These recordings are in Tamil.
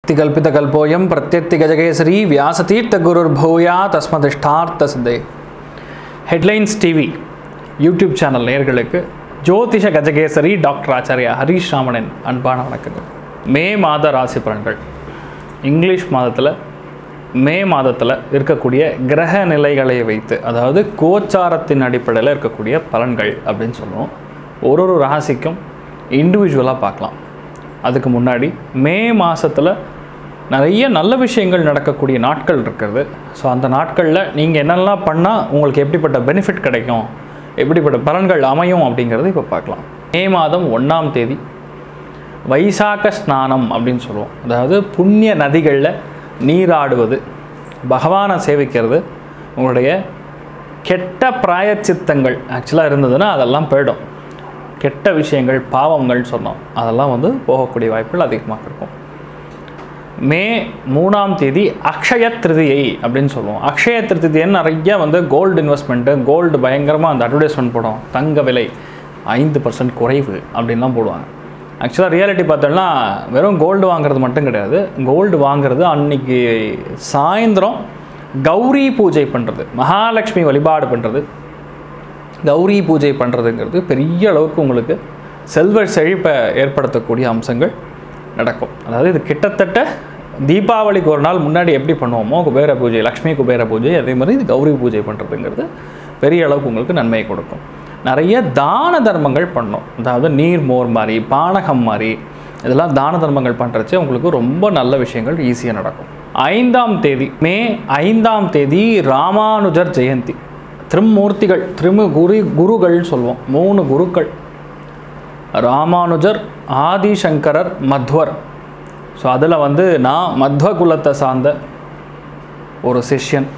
திகல்பிதகல்போயம் பிரத்யர்த்தி கஜகேசரி வியாசதீர்த்த குருர்பூயா தஸ்மதிஷ்டார்த்த சித்தை ஹெட்லைன்ஸ் டிவி யூடியூப் சேனல் நேயர்களுக்கு ஜோதிஷ கஜகேசரி டாக்டர் ஆச்சாரியா ஹரீஷ் ராமனின் அன்பான வணக்கங்கள் மே மாத ராசி பலன்கள் இங்கிலீஷ் மாதத்தில் மே மாதத்தில் இருக்கக்கூடிய கிரக நிலைகளை வைத்து அதாவது கோச்சாரத்தின் அடிப்படையில் இருக்கக்கூடிய பலன்கள் அப்படின்னு சொல்லுவோம் ஒரு ஒரு ராசிக்கும் இண்டிவிஜுவலாக பார்க்கலாம் அதுக்கு முன்னாடி மே மாதத்தில் நிறைய நல்ல விஷயங்கள் நடக்கக்கூடிய நாட்கள் இருக்கிறது ஸோ அந்த நாட்களில் நீங்கள் என்னெல்லாம் பண்ணால் உங்களுக்கு எப்படிப்பட்ட பெனிஃபிட் கிடைக்கும் எப்படிப்பட்ட பலன்கள் அமையும் அப்படிங்கிறது இப்போ பார்க்கலாம் மே மாதம் ஒன்றாம் தேதி வைசாக்க ஸ்நானம் அப்படின்னு சொல்லுவோம் அதாவது புண்ணிய நதிகளில் நீராடுவது பகவானை சேவிக்கிறது உங்களுடைய கெட்ட பிராயச்சித்தங்கள் ஆக்சுவலாக இருந்ததுன்னா அதெல்லாம் போயிடும் கெட்ட விஷயங்கள் பாவங்கள் சொன்னோம் அதெல்லாம் வந்து போகக்கூடிய வாய்ப்புகள் அதிகமாக இருக்கும் மே மூணாம் தேதி அக்ஷய திருதியை அப்படின்னு சொல்லுவோம் அக்ஷய திருதியன்னு நிறைய வந்து கோல்டு இன்வெஸ்ட்மெண்ட்டு கோல்டு பயங்கரமாக அந்த அட்வர்டைஸ்மெண்ட் போடும் தங்க விலை ஐந்து பர்சன்ட் குறைவு அப்படின்லாம் போடுவாங்க ஆக்சுவலாக ரியாலிட்டி பார்த்தோம்னா வெறும் கோல்டு வாங்குறது மட்டும் கிடையாது கோல்டு வாங்குறது அன்னைக்கு சாயந்தரம் கௌரி பூஜை பண்ணுறது மகாலட்சுமி வழிபாடு பண்ணுறது கௌரி பூஜை பண்ணுறதுங்கிறது பெரிய அளவுக்கு உங்களுக்கு செல்வ செழிப்பை ஏற்படுத்தக்கூடிய அம்சங்கள் நடக்கும் அதாவது இது கிட்டத்தட்ட தீபாவளிக்கு ஒரு நாள் முன்னாடி எப்படி பண்ணுவோமோ குபேர பூஜை லக்ஷ்மி குபேர பூஜை அதே மாதிரி இது கௌரி பூஜை பண்ணுறதுங்கிறது பெரிய அளவுக்கு உங்களுக்கு நன்மையை கொடுக்கும் நிறைய தான தர்மங்கள் பண்ணோம் அதாவது நீர் மோர் மாதிரி பானகம் மாதிரி இதெல்லாம் தான தர்மங்கள் பண்ணுறச்சு உங்களுக்கு ரொம்ப நல்ல விஷயங்கள் ஈஸியாக நடக்கும் ஐந்தாம் தேதி மே ஐந்தாம் தேதி ராமானுஜர் ஜெயந்தி திருமூர்த்திகள் திருமு குரு குருகள் சொல்லுவோம் மூணு குருக்கள் ராமானுஜர் ஆதிசங்கரர் மத்வர் ஸோ அதில் வந்து நான் மத்வ குலத்தை சார்ந்த ஒரு சிஷ்யன்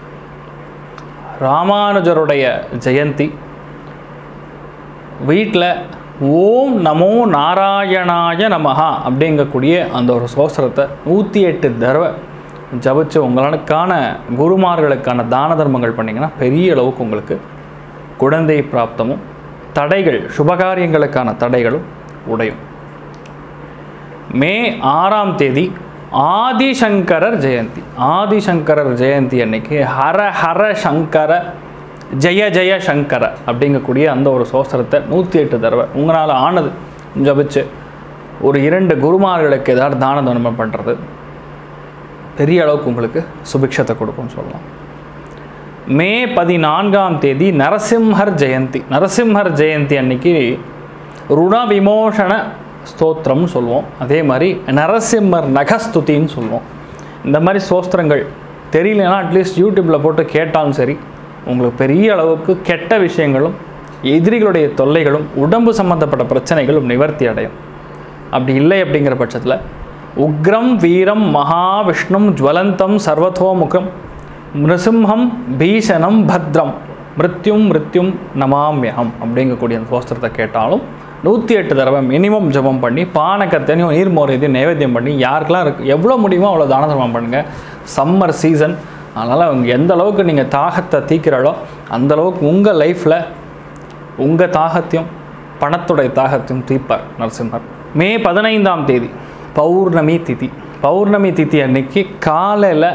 ராமானுஜருடைய ஜெயந்தி வீட்டில் ஓம் நமோ நாராயணாய நமஹா அப்படிங்கக்கூடிய அந்த ஒரு சோஸ்திரத்தை நூற்றி எட்டு தடவை ஜபிச்சு உங்களுக்கான குருமார்களுக்கான தான தர்மங்கள் பண்ணிங்கன்னா பெரிய அளவுக்கு உங்களுக்கு குழந்தை பிராப்தமும் தடைகள் சுபகாரியங்களுக்கான தடைகளும் உடையும் மே ஆறாம் தேதி ஆதிசங்கரர் ஜெயந்தி ஆதிசங்கரர் ஜெயந்தி அன்னைக்கு ஹர ஹர சங்கர ஜெய ஜெய சங்கர அப்படிங்கக்கூடிய அந்த ஒரு சோஸ்திரத்தை நூற்றி எட்டு தடவை உங்களால் ஆனது ஜபிச்சு ஒரு இரண்டு குருமார்களுக்கு ஏதாவது தான தர்மம் பண்ணுறது பெரிய அளவுக்கு உங்களுக்கு சுபிக்ஷத்தை கொடுக்கும்னு சொல்லலாம் மே பதினான்காம் தேதி நரசிம்ஹர் ஜெயந்தி நரசிம்ஹர் ஜெயந்தி அன்னைக்கு ருண விமோசன ஸ்தோத்திரம்னு சொல்லுவோம் அதே மாதிரி நரசிம்மர் நகஸ்துதின்னு சொல்லுவோம் இந்த மாதிரி ஸ்தோத்திரங்கள் தெரியலனா அட்லீஸ்ட் யூடியூப்பில் போட்டு கேட்டாலும் சரி உங்களுக்கு பெரிய அளவுக்கு கெட்ட விஷயங்களும் எதிரிகளுடைய தொல்லைகளும் உடம்பு சம்பந்தப்பட்ட பிரச்சனைகளும் நிவர்த்தி அடையும் அப்படி இல்லை அப்படிங்கிற பட்சத்தில் உக்ரம் வீரம் மகாவிஷ்ணும் ஜுவலந்தம் சர்வதோமுகம் மிருசிம்ஹம் பீஷணம் பத்ரம் மிருத்யும் மிருத்யும் நமாமியகம் அப்படிங்கக்கூடிய அந்த சோஸ்திரத்தை கேட்டாலும் நூற்றி எட்டு தடவை மினிமம் ஜபம் பண்ணி பானக்கத்தையும் நீர்மோர் இதையும் நைவேத்தியம் பண்ணி யாருக்கெல்லாம் இருக்கு எவ்வளோ முடியுமோ அவ்வளோ தான தர்மம் பண்ணுங்கள் சம்மர் சீசன் அதனால் அவங்க எந்த அளவுக்கு நீங்கள் தாகத்தை தீக்கிறாளோ அந்த அளவுக்கு உங்கள் லைஃப்பில் உங்கள் தாகத்தையும் பணத்துடைய தாகத்தையும் தீர்ப்பார் நரசிம்மர் மே பதினைந்தாம் தேதி பௌர்ணமி திதி பௌர்ணமி திதி அன்னைக்கு காலையில்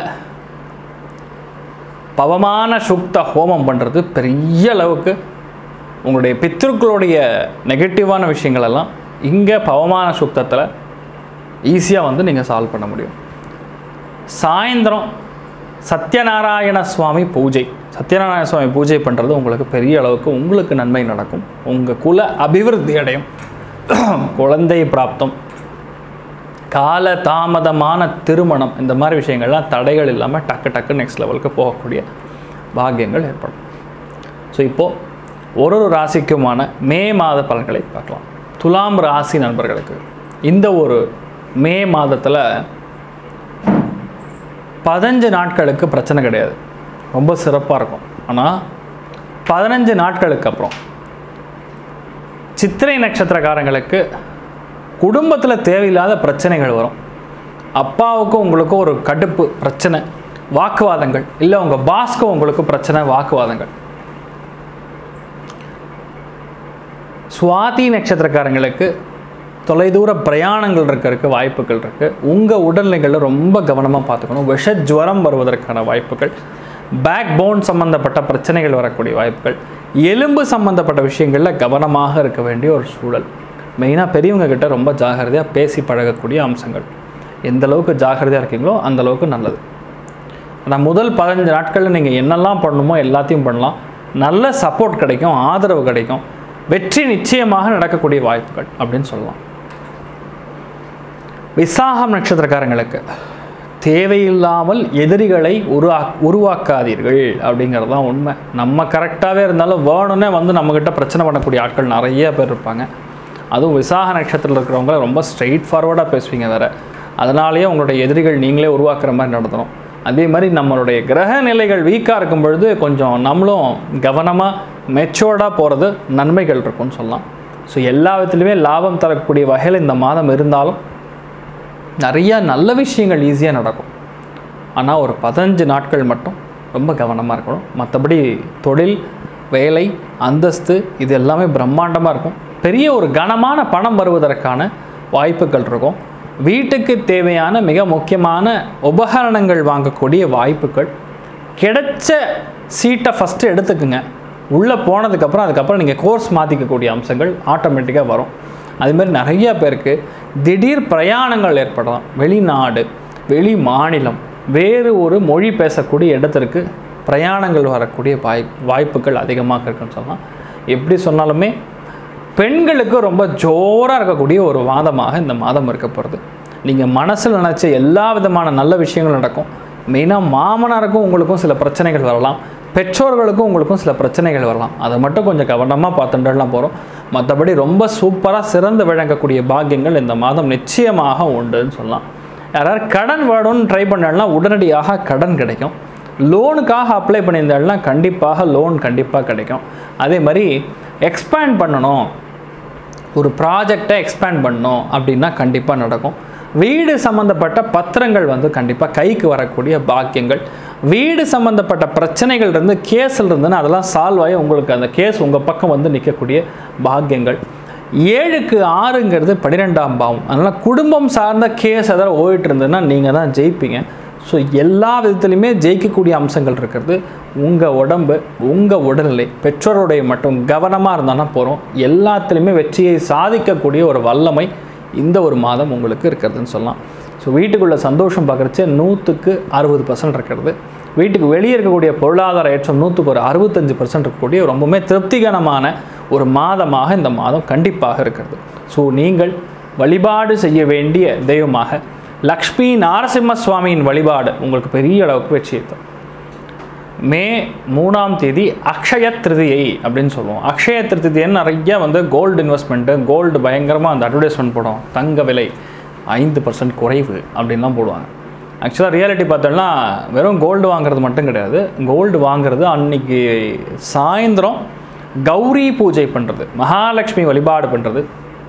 பவமான சுக்த ஹோமம் பண்ணுறது பெரிய அளவுக்கு உங்களுடைய பித்ருக்களுடைய நெகட்டிவான விஷயங்கள் எல்லாம் இங்கே பவமான சுக்தத்தில் ஈஸியாக வந்து நீங்கள் சால்வ் பண்ண முடியும் சாயந்தரம் சத்யநாராயண சுவாமி பூஜை சத்யநாராயண சுவாமி பூஜை பண்ணுறது உங்களுக்கு பெரிய அளவுக்கு உங்களுக்கு நன்மை நடக்கும் உங்கள் குல அபிவிருத்தி அடையும் குழந்தை பிராப்தம் கால தாமதமான திருமணம் இந்த மாதிரி விஷயங்கள்லாம் தடைகள் இல்லாமல் டக்கு டக்கு நெக்ஸ்ட் லெவலுக்கு போகக்கூடிய பாக்கியங்கள் ஏற்படும் ஸோ இப்போது ஒரு ஒரு ராசிக்குமான மே மாத பலன்களை பார்க்கலாம் துலாம் ராசி நண்பர்களுக்கு இந்த ஒரு மே மாதத்தில் பதினஞ்சு நாட்களுக்கு பிரச்சனை கிடையாது ரொம்ப சிறப்பாக இருக்கும் ஆனால் பதினஞ்சு நாட்களுக்கு அப்புறம் சித்திரை நட்சத்திரக்காரங்களுக்கு குடும்பத்தில் தேவையில்லாத பிரச்சனைகள் வரும் அப்பாவுக்கும் உங்களுக்கும் ஒரு கடுப்பு பிரச்சனை வாக்குவாதங்கள் இல்லை உங்கள் பாஸ்க்கும் உங்களுக்கு பிரச்சனை வாக்குவாதங்கள் சுவாதி நட்சத்திரக்காரங்களுக்கு தொலைதூர பிரயாணங்கள் இருக்கிறதுக்கு வாய்ப்புகள் இருக்குது உங்கள் உடல்நிலைகளில் ரொம்ப கவனமாக பார்த்துக்கணும் விஷ ஜுவரம் வருவதற்கான வாய்ப்புகள் பேக் போன் சம்மந்தப்பட்ட பிரச்சனைகள் வரக்கூடிய வாய்ப்புகள் எலும்பு சம்மந்தப்பட்ட விஷயங்களில் கவனமாக இருக்க வேண்டிய ஒரு சூழல் மெயினாக பெரியவங்க கிட்ட ரொம்ப ஜாகிரதையாக பேசி பழகக்கூடிய அம்சங்கள் எந்த அளவுக்கு ஜாகிரதையாக இருக்கீங்களோ அந்த அளவுக்கு நல்லது ஆனால் முதல் பதினஞ்சு நாட்களில் நீங்கள் என்னெல்லாம் பண்ணணுமோ எல்லாத்தையும் பண்ணலாம் நல்ல சப்போர்ட் கிடைக்கும் ஆதரவு கிடைக்கும் வெற்றி நிச்சயமாக நடக்கக்கூடிய வாய்ப்புகள் அப்படின்னு சொல்லலாம் விசாகம் நட்சத்திரக்காரங்களுக்கு தேவையில்லாமல் எதிரிகளை உருவா உருவாக்காதீர்கள் அப்படிங்கிறது தான் உண்மை நம்ம கரெக்டாகவே இருந்தாலும் வேணும்னே வந்து நம்மக்கிட்ட பிரச்சனை பண்ணக்கூடிய ஆட்கள் நிறைய பேர் இருப்பாங்க அதுவும் விசாக நட்சத்திரத்தில் இருக்கிறவங்கள ரொம்ப ஸ்ட்ரெயிட் ஃபார்வர்டாக பேசுவீங்க வேறு அதனாலேயே உங்களுடைய எதிரிகள் நீங்களே உருவாக்குற மாதிரி நடத்தணும் அதே மாதிரி நம்மளுடைய கிரக நிலைகள் வீக்காக இருக்கும் பொழுது கொஞ்சம் நம்மளும் கவனமாக மெச்சோர்டாக போகிறது நன்மைகள் இருக்கும்னு சொல்லலாம் ஸோ எல்லா விதத்துலையுமே லாபம் தரக்கூடிய வகையில் இந்த மாதம் இருந்தாலும் நிறைய நல்ல விஷயங்கள் ஈஸியாக நடக்கும் ஆனால் ஒரு பதினஞ்சு நாட்கள் மட்டும் ரொம்ப கவனமாக இருக்கணும் மற்றபடி தொழில் வேலை அந்தஸ்து இது எல்லாமே பிரம்மாண்டமாக இருக்கும் பெரிய ஒரு கனமான பணம் வருவதற்கான வாய்ப்புகள் இருக்கும் வீட்டுக்கு தேவையான மிக முக்கியமான உபகரணங்கள் வாங்கக்கூடிய வாய்ப்புகள் கிடைச்ச சீட்டை ஃபஸ்ட்டு எடுத்துக்குங்க உள்ளே போனதுக்கப்புறம் அதுக்கப்புறம் நீங்கள் கோர்ஸ் மாற்றிக்கக்கூடிய அம்சங்கள் ஆட்டோமேட்டிக்காக வரும் அதுமாதிரி நிறைய பேருக்கு திடீர் பிரயாணங்கள் ஏற்படலாம் வெளிநாடு வெளி மாநிலம் வேறு ஒரு மொழி பேசக்கூடிய இடத்திற்கு பிரயாணங்கள் வரக்கூடிய வாய் வாய்ப்புகள் அதிகமாக இருக்குன்னு சொல்லலாம் எப்படி சொன்னாலுமே பெண்களுக்கு ரொம்ப ஜோராக இருக்கக்கூடிய ஒரு மாதமாக இந்த மாதம் இருக்க போகிறது நீங்கள் மனசில் நினச்ச எல்லா விதமான நல்ல விஷயங்களும் நடக்கும் மெயினாக மாமனாருக்கும் உங்களுக்கும் சில பிரச்சனைகள் வரலாம் பெற்றோர்களுக்கும் உங்களுக்கும் சில பிரச்சனைகள் வரலாம் அதை மட்டும் கொஞ்சம் கவனமாக பார்த்துட்டுலாம் போகிறோம் மற்றபடி ரொம்ப சூப்பராக சிறந்து விளங்கக்கூடிய பாக்கியங்கள் இந்த மாதம் நிச்சயமாக உண்டுன்னு சொல்லலாம் யாராவது கடன் வேணும்னு ட்ரை பண்ணால்னா உடனடியாக கடன் கிடைக்கும் லோனுக்காக அப்ளை பண்ணியிருந்தாள்னா கண்டிப்பாக லோன் கண்டிப்பாக கிடைக்கும் அதே மாதிரி எக்ஸ்பேண்ட் பண்ணணும் ஒரு ப்ராஜெக்டை எக்ஸ்பேண்ட் பண்ணணும் அப்படின்னா கண்டிப்பாக நடக்கும் வீடு சம்மந்தப்பட்ட பத்திரங்கள் வந்து கண்டிப்பாக கைக்கு வரக்கூடிய பாக்கியங்கள் வீடு சம்மந்தப்பட்ட பிரச்சனைகள் இருந்து கேஸில் இருந்துன்னு அதெல்லாம் சால்வ் ஆகி உங்களுக்கு அந்த கேஸ் உங்கள் பக்கம் வந்து நிற்கக்கூடிய பாக்கியங்கள் ஏழுக்கு ஆறுங்கிறது பன்னிரெண்டாம் பாவம் அதனால் குடும்பம் சார்ந்த கேஸ் எதாவது ஓடிட்டு இருந்ததுன்னா நீங்கள் தான் ஜெயிப்பீங்க ஸோ எல்லா விதத்துலையுமே ஜெயிக்கக்கூடிய அம்சங்கள் இருக்கிறது உங்கள் உடம்பு உங்கள் உடல்நிலை பெற்றோருடைய மட்டும் கவனமாக இருந்தானா போகிறோம் எல்லாத்துலேயுமே வெற்றியை சாதிக்கக்கூடிய ஒரு வல்லமை இந்த ஒரு மாதம் உங்களுக்கு இருக்கிறதுன்னு சொல்லலாம் ஸோ வீட்டுக்குள்ளே சந்தோஷம் பார்க்குறச்ச நூற்றுக்கு அறுபது பர்சன்ட் இருக்கிறது வீட்டுக்கு வெளியே இருக்கக்கூடிய பொருளாதார ஏற்றம் நூற்றுக்கு ஒரு அறுபத்தஞ்சு பர்சன்ட் இருக்கக்கூடிய ரொம்பவுமே திருப்திகரமான ஒரு மாதமாக இந்த மாதம் கண்டிப்பாக இருக்கிறது ஸோ நீங்கள் வழிபாடு செய்ய வேண்டிய தெய்வமாக லக்ஷ்மி நாரசிம்ம சுவாமியின் வழிபாடு உங்களுக்கு பெரிய அளவுக்கு வெற்றியை தரும் மே மூணாம் தேதி அக்ஷய திருதியை அப்படின்னு சொல்லுவோம் அக்ஷய திருதியன்னு நிறைய வந்து கோல்டு இன்வெஸ்ட்மெண்ட்டு கோல்டு பயங்கரமாக அந்த அட்வர்டைஸ்மெண்ட் போடும் தங்க விலை ஐந்து பர்சன்ட் குறைவு அப்படின்லாம் போடுவாங்க ஆக்சுவலாக ரியாலிட்டி பார்த்தோம்னா வெறும் கோல்டு வாங்குறது மட்டும் கிடையாது கோல்டு வாங்குறது அன்னைக்கு சாயந்தரம் கௌரி பூஜை பண்ணுறது மகாலட்சுமி வழிபாடு பண்ணுறது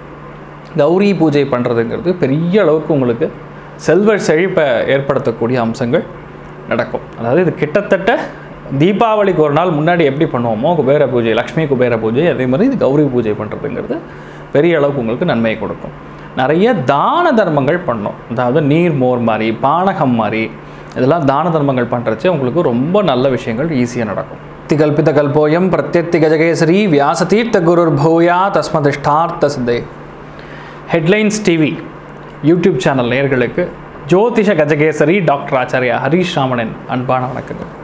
கௌரி பூஜை பண்ணுறதுங்கிறது பெரிய அளவுக்கு உங்களுக்கு செல்வ செழிப்பை ஏற்படுத்தக்கூடிய அம்சங்கள் நடக்கும் அதாவது இது கிட்டத்தட்ட தீபாவளிக்கு ஒரு நாள் முன்னாடி எப்படி பண்ணுவோமோ குபேர பூஜை லக்ஷ்மி குபேர பூஜை அதே மாதிரி இது கௌரி பூஜை பண்ணுறதுங்கிறது பெரிய அளவுக்கு உங்களுக்கு நன்மையை கொடுக்கும் நிறைய தான தர்மங்கள் பண்ணோம் அதாவது நீர் மோர் மாதிரி பானகம் மாதிரி இதெல்லாம் தான தர்மங்கள் பண்ணுறச்சே உங்களுக்கு ரொம்ப நல்ல விஷயங்கள் ஈஸியாக நடக்கும் திகல்பித கல்போயம் பிரத்யர்த்தி கஜகேசரி வியாசதீர்த்த குருர் பூயா தஸ்மதிஷ்டார்த்த சித்தே ஹெட்லைன்ஸ் டிவி யூடியூப் சேனல் நேயர்களுக்கு ஜோதிஷ கஜகேசரி டாக்டர் ஆச்சாரியா ஹரீஷ் ராமனின் அன்பான வணக்கங்கள்